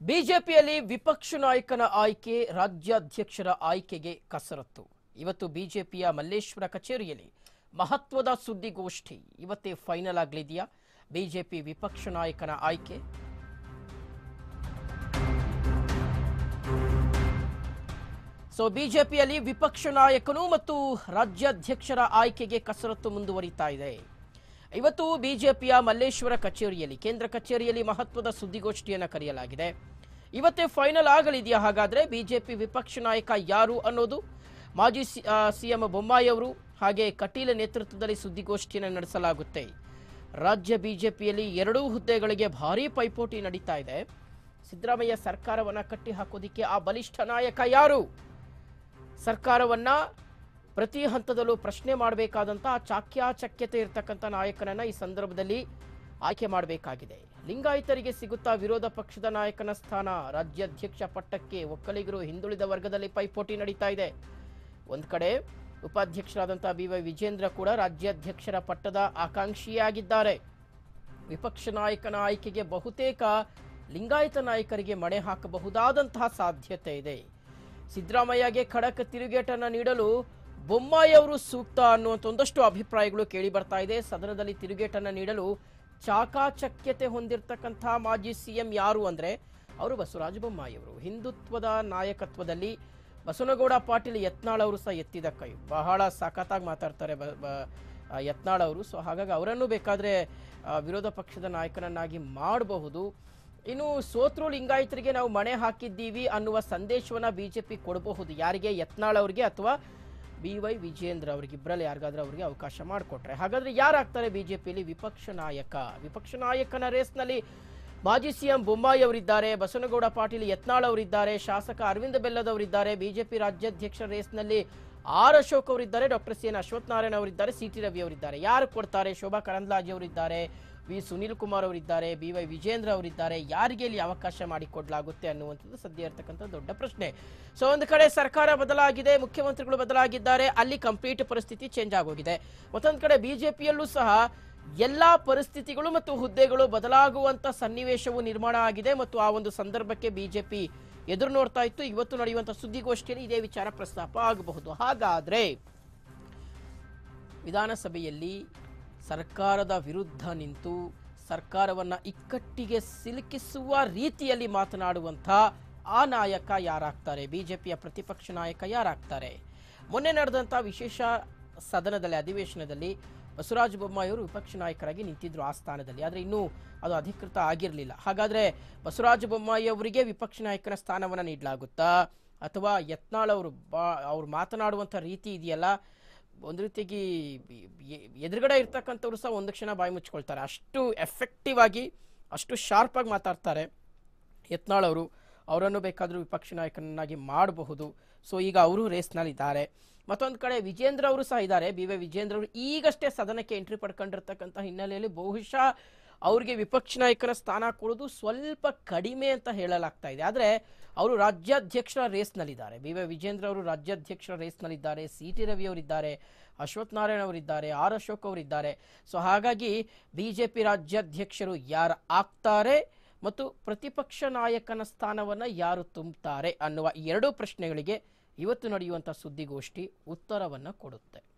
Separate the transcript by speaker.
Speaker 1: ಬಿಜೆಪಿಯಲ್ಲಿ ವಿಪಕ್ಷ ನಾಯಕನ ಆಯ್ಕೆ ರಾಜ್ಯಾಧ್ಯಕ್ಷರ ಆಯ್ಕೆಗೆ ಕಸರತ್ತು ಇವತ್ತು ಬಿಜೆಪಿಯ ಮಲ್ಲೇಶ್ವರ ಕಚೇರಿಯಲ್ಲಿ ಮಹತ್ವದ ಸುದ್ದಿಗೋಷ್ಠಿ ಇವತ್ತೇ ಫೈನಲ್ ಆಗಲಿದೆಯಾ ಬಿಜೆಪಿ ವಿಪಕ್ಷ ನಾಯಕನ ಆಯ್ಕೆ ಸೊ ಬಿಜೆಪಿಯಲ್ಲಿ ವಿಪಕ್ಷ ನಾಯಕನು ಮತ್ತು ರಾಜ್ಯಾಧ್ಯಕ್ಷರ ಆಯ್ಕೆಗೆ ಕಸರತ್ತು ಮುಂದುವರಿತಾ ಇದೆ ಇವತ್ತು ಬಿಜೆಪಿಯ ಮಲ್ಲೇಶ್ವರ ಕಚೇರಿಯಲ್ಲಿ ಕೇಂದ್ರ ಕಚೇರಿಯಲ್ಲಿ ಮಹತ್ವದ ಸುದ್ದಿಗೋಷ್ಠಿಯನ್ನು ಕರೆಯಲಾಗಿದೆ ಇವತ್ತೇ ಫೈನಲ್ ಆಗಲಿದೆಯಾ ಹಾಗಾದ್ರೆ ಬಿಜೆಪಿ ವಿಪಕ್ಷ ನಾಯಕ ಯಾರು ಅನ್ನೋದು ಮಾಜಿ ಸಿ- ಆ, ಸಿಎಂ ಬೊಮ್ಮಾಯಿ ಅವರು ಹಾಗೆ ಕಟೀಲ ನೇತೃತ್ವದಲ್ಲಿ ಸುದ್ದಿಗೋಷ್ಠಿಯನ್ನು ನಡೆಸಲಾಗುತ್ತೆ ರಾಜ್ಯ ಬಿಜೆಪಿಯಲ್ಲಿ ಎರಡೂ ಹುದ್ದೆಗಳಿಗೆ ಭಾರೀ ಪೈಪೋಟಿ ನಡೀತಾ ಇದೆ ಸಿದ್ದರಾಮಯ್ಯ ಸರ್ಕಾರವನ್ನ ಕಟ್ಟಿ ಹಾಕೋದಿಕ್ಕೆ ಆ ಬಲಿಷ್ಠ ನಾಯಕ ಯಾರು ಸರ್ಕಾರವನ್ನ ಪ್ರತಿ ಹಂತದಲ್ಲೂ ಪ್ರಶ್ನೆ ಮಾಡಬೇಕಾದಂತಹ ಚಾಕ್ಯಾಚಕ್ಯತೆ ಇರತಕ್ಕಂಥ ನಾಯಕನನ್ನ ಈ ಸಂದರ್ಭದಲ್ಲಿ ಆಯ್ಕೆ ಮಾಡಬೇಕಾಗಿದೆ ಲಿಂಗಾಯತರಿಗೆ ಸಿಗುತ್ತಾ ವಿರೋಧ ಪಕ್ಷದ ನಾಯಕನ ಸ್ಥಾನ ರಾಜ್ಯಾಧ್ಯಕ್ಷ ಪಟ್ಟಕ್ಕೆ ಒಕ್ಕಲಿಗರು ಹಿಂದುಳಿದ ವರ್ಗದಲ್ಲಿ ಪೈಪೋಟಿ ನಡೀತಾ ಇದೆ ಒಂದ್ ಕಡೆ ಉಪಾಧ್ಯಕ್ಷರಾದಂತಹ ಬಿ ವೈ ವಿಜೇಂದ್ರ ಕೂಡ ರಾಜ್ಯಾಧ್ಯಕ್ಷರ ಪಟ್ಟದ ಆಕಾಂಕ್ಷಿಯಾಗಿದ್ದಾರೆ ವಿಪಕ್ಷ ನಾಯಕನ ಆಯ್ಕೆಗೆ ಬಹುತೇಕ ಲಿಂಗಾಯತ ನಾಯಕರಿಗೆ ಮಣೆ ಹಾಕಬಹುದಾದಂತಹ ಸಾಧ್ಯತೆ ಇದೆ ಸಿದ್ದರಾಮಯ್ಯಗೆ ಖಡಕ್ ತಿರುಗೇಟನ್ನು ನೀಡಲು ಬೊಮ್ಮಾಯಿ ಅವರು ಸೂಕ್ತ ಅನ್ನುವಂಥ ಒಂದಷ್ಟು ಅಭಿಪ್ರಾಯಗಳು ಕೇಳಿ ಬರ್ತಾ ಇದೆ ಸದನದಲ್ಲಿ ತಿರುಗೇಟನ್ನು ನೀಡಲು ಚಾಕಾಚಕ್ಯತೆ ಹೊಂದಿರತಕ್ಕಂಥ ಮಾಜಿ ಸಿಎಂ ಯಾರು ಅಂದ್ರೆ ಅವರು ಬಸವರಾಜ ಬೊಮ್ಮಾಯಿ ಅವರು ಹಿಂದುತ್ವದ ನಾಯಕತ್ವದಲ್ಲಿ ಬಸವನಗೌಡ ಪಾಟೀಲ್ ಯತ್ನಾಳ್ ಅವರು ಸಹ ಎತ್ತಿದ ಕೈ ಬಹಳ ಸಖತ್ತಾಗಿ ಮಾತಾಡ್ತಾರೆ ಬ- ಬ- ಆ, ಯತ್ನಾಳ್ ಅವರು ಸೊ ಹಾಗಾಗಿ ಅವರನ್ನು ಬೇಕಾದ್ರೆ ಆ, ವಿರೋಧ ಪಕ್ಷದ ನಾಯಕನನ್ನಾಗಿ ಮಾಡಬಹುದು ಇನ್ನು ಸೋತ್ರು ಲಿಂಗಾಯತರಿಗೆ ನಾವು ಮಣೆ ಹಾಕಿದ್ದೀವಿ ಅನ್ನುವ ಸಂದೇಶವನ್ನ ಬಿಜೆಪಿ ಕೊಡಬಹುದು ಯಾರಿಗೆ ಯತ್ನಾಳ್ ಅವರಿಗೆ ಅಥವಾ ಬಿ ವೈ ವಿಜೇಂದ್ರ ಅವರಿಗೆ ಇಬ್ಬರಲ್ಲಿ ಯಾರಿಗಾದ್ರೂ ಅವರಿಗೆ ಅವಕಾಶ ಮಾಡಿಕೊಟ್ರೆ ಹಾಗಾದ್ರೆ ಯಾರಾಗ್ತಾರೆ ಬಿಜೆಪಿಯಲ್ಲಿ ವಿಪಕ್ಷ ನಾಯಕ ವಿಪಕ್ಷ ನಾಯಕನ ರೇಸ್ನಲ್ಲಿ ಮಾಜಿ ಸಿಎಂ ಬೊಮ್ಮಾಯಿ ಅವರಿದ್ದಾರೆ ಬಸವನಗೌಡ ಪಾಟೀಲ್ ಯತ್ನಾಳ್ ಅವರಿದ್ದಾರೆ ಶಾಸಕ ಅರವಿಂದ ಬೆಲ್ಲದವರಿದ್ದಾರೆ ಬಿಜೆಪಿ ರಾಜ್ಯಾಧ್ಯಕ್ಷ ರೇಸ್ನಲ್ಲಿ ಆರ್ ಅಶೋಕ್ ಅವರಿದ್ದಾರೆ doctor C N Ashwath Narayana ಅವರಿದ್ದಾರೆ ಸಿ ಟಿ ರವಿ ಅವರಿದ್ದಾರೆ ಯಾರು ಕೊಡ್ತಾರೆ ಶೋಭಾ ಕರಂದ್ಲಾಜೆ ಅವರಿದ್ದಾರೆ ವಿ ಸುನೀಲ್ ಕುಮಾರ್ ಅವರಿದ್ದಾರೆ ಬಿ ವೈ ವಿಜೇಂದ್ರ ಅವರಿದ್ದಾರೆ ಯಾರಿಗೆ ಇಲ್ಲಿ ಅವಕಾಶ ಮಾಡಿಕೊಡ್ಲಾಗುತ್ತೆ ಅನ್ನುವಂಥದ್ದು ಸದ್ಯ ಇರತಕ್ಕಂಥ ದೊಡ್ಡ ಪ್ರಶ್ನೆ ಸೊ ಒಂದು ಕಡೆ ಸರ್ಕಾರ ಬದಲಾಗಿದೆ ಮುಖ್ಯಮಂತ್ರಿಗಳು ಬದಲಾಗಿದ್ದಾರೆ ಅಲ್ಲಿ ಕಂಪ್ಲೀಟ್ ಪರಿಸ್ಥಿತಿ ಚೇಂಜ್ ಆಗೋಗಿದೆ ಮತ್ತೊಂದು ಕಡೆ ಬಿಜೆಪಿಯಲ್ಲೂ ಸಹ ಎಲ್ಲಾ ಪರಿಸ್ಥಿತಿಗಳು ಮತ್ತು ಹುದ್ದೆಗಳು ಬದಲಾಗುವಂತ ಸನ್ನಿವೇಶವು ನಿರ್ಮಾಣ ಆಗಿದೆ ಮತ್ತು ಆ ಒಂದು ಸಂದರ್ಭಕ್ಕೆ ಬಿಜೆಪಿ ಎದುರು ನೋಡ್ತಾ ಇತ್ತು ಇವತ್ತು ನಡೆಯುವಂತ ಸುದ್ದಿಗೋಷ್ಠಿಯಲ್ಲಿ ಇದೇ ವಿಚಾರ ಪ್ರಸ್ತಾಪ ಆಗಬಹುದು ಹಾಗಾದ್ರೆ ವಿಧಾನಸಭೆಯಲ್ಲಿ ಸರ್ಕಾರದ ವಿರುದ್ಧ ನಿಂತು ಸರ್ಕಾರವನ್ನ ಇಕ್ಕಟ್ಟಿಗೆ ಸಿಲುಕಿಸುವ ರೀತಿಯಲ್ಲಿ ಮಾತನಾಡುವಂಥ ಆ ನಾಯಕ ಯಾರಾಗ್ತಾರೆ ಬಿಜೆಪಿಯ ಪ್ರತಿಪಕ್ಷ ನಾಯಕ ಯಾರಾಗ್ತಾರೆ ಮೊನ್ನೆ ನಡೆದಂಥ ವಿಶೇಷ ಸದನದಲ್ಲಿ ಅಧಿವೇಶನದಲ್ಲಿ ಬಸವರಾಜ ಬೊಮ್ಮಾಯಿ ಅವರು ವಿಪಕ್ಷ ನಾಯಕರಾಗಿ ನಿಂತಿದ್ರು ಆ ಸ್ಥಾನದಲ್ಲಿ ಆದರೆ ಇನ್ನೂ ಅದು ಅಧಿಕೃತ ಆಗಿರಲಿಲ್ಲ ಹಾಗಾದ್ರೆ ಬಸವರಾಜ ಬೊಮ್ಮಾಯಿ ಅವರಿಗೆ ವಿಪಕ್ಷ ನಾಯಕನ ಸ್ಥಾನವನ್ನು ನೀಡಲಾಗುತ್ತಾ ಅಥವಾ ಯತ್ನಾಳ್ ಅವರು ಬಾ ಅವ್ರು ಮಾತನಾಡುವಂಥ ರೀತಿ ಇದೆಯಲ್ಲ ಒಂದು ರೀತಿಯಾಗಿ ಎ- ಎದುರುಗಡೆ ಇರ್ತಕ್ಕಂಥವ್ರು ಸಹ ಒಂದು ಕ್ಷಣ ಬಾಯಿ ಮುಚ್ಕೊಳ್ತಾರೆ ಅಷ್ಟು ಎಫೆಕ್ಟಿವ್ ಆಗಿ ಅಷ್ಟು ಶಾರ್ಪ್ ಆಗಿ ಮಾತಾಡ್ತಾರೆ ಯತ್ನಾಳ್ ಅವರು ಅವರನ್ನು ಬೇಕಾದರೂ ವಿಪಕ್ಷ ನಾಯಕನನ್ನಾಗಿ ಮಾಡಬಹುದು ಸೊ ಈಗ ಅವರು ರೇಸ್ನಲ್ಲಿದ್ದಾರೆ ಮತ್ತೊಂದು ಕಡೆ ವಿಜೇಂದ್ರ ಅವರು ಸಹ ಇದ್ದಾರೆ ಬಿ ವೈ ವಿಜೇಂದ್ರ ಅವರು ಈಗಷ್ಟೇ ಸದನಕ್ಕೆ ಎಂಟ್ರಿ ಪಡ್ಕೊಂಡಿರ್ತಕ್ಕಂಥ ಹಿನ್ನೆಲೆಯಲ್ಲಿ ಬಹುಶಃ ಅವ್ರಿಗೆ ವಿಪಕ್ಷ ನಾಯಕನ ಸ್ಥಾನ ಕೊಡೋದು ಸ್ವಲ್ಪ ಕಡಿಮೆ ಅಂತ ಹೇಳಲಾಗ್ತಾ ಇದೆ ಆದರೆ ಅವರು ರಾಜ್ಯಾಧ್ಯಕ್ಷರ ರೇಸ್ನಲ್ಲಿದ್ದಾರೆ ಬಿ ವೈ ವಿಜೇಂದ್ರ ಅವರು ರಾಜ್ಯಾಧ್ಯಕ್ಷರ ರೇಸ್ನಲ್ಲಿದ್ದಾರೆ ಸಿ ಟಿ ರವಿ ಅವರಿದ್ದಾರೆ ಅಶ್ವಥ್ ನಾರಾಯಣ ಅವರಿದ್ದಾರೆ ಆರ್ ಅಶೋಕ್ ಅವರಿದ್ದಾರೆ ಸೊ ಹಾಗಾಗಿ ಬಿಜೆಪಿ ರಾಜ್ಯಾಧ್ಯಕ್ಷರು ಯಾರು ಆಗ್ತಾರೆ ಮತ್ತು ಪ್ರತಿಪಕ್ಷ ನಾಯಕನ ಸ್ಥಾನವನ್ನು ಯಾರು ತುಂಬುತ್ತಾರೆ ಅನ್ನುವ ಈ ಎರಡೂ ಪ್ರಶ್ನೆಗಳಿಗೆ ಇವತ್ತು ನಡೆಯುವಂಥ ಸುದ್ದಿಗೋಷ್ಠಿ ಉತ್ತರವನ್ನು ಕೊಡುತ್ತೆ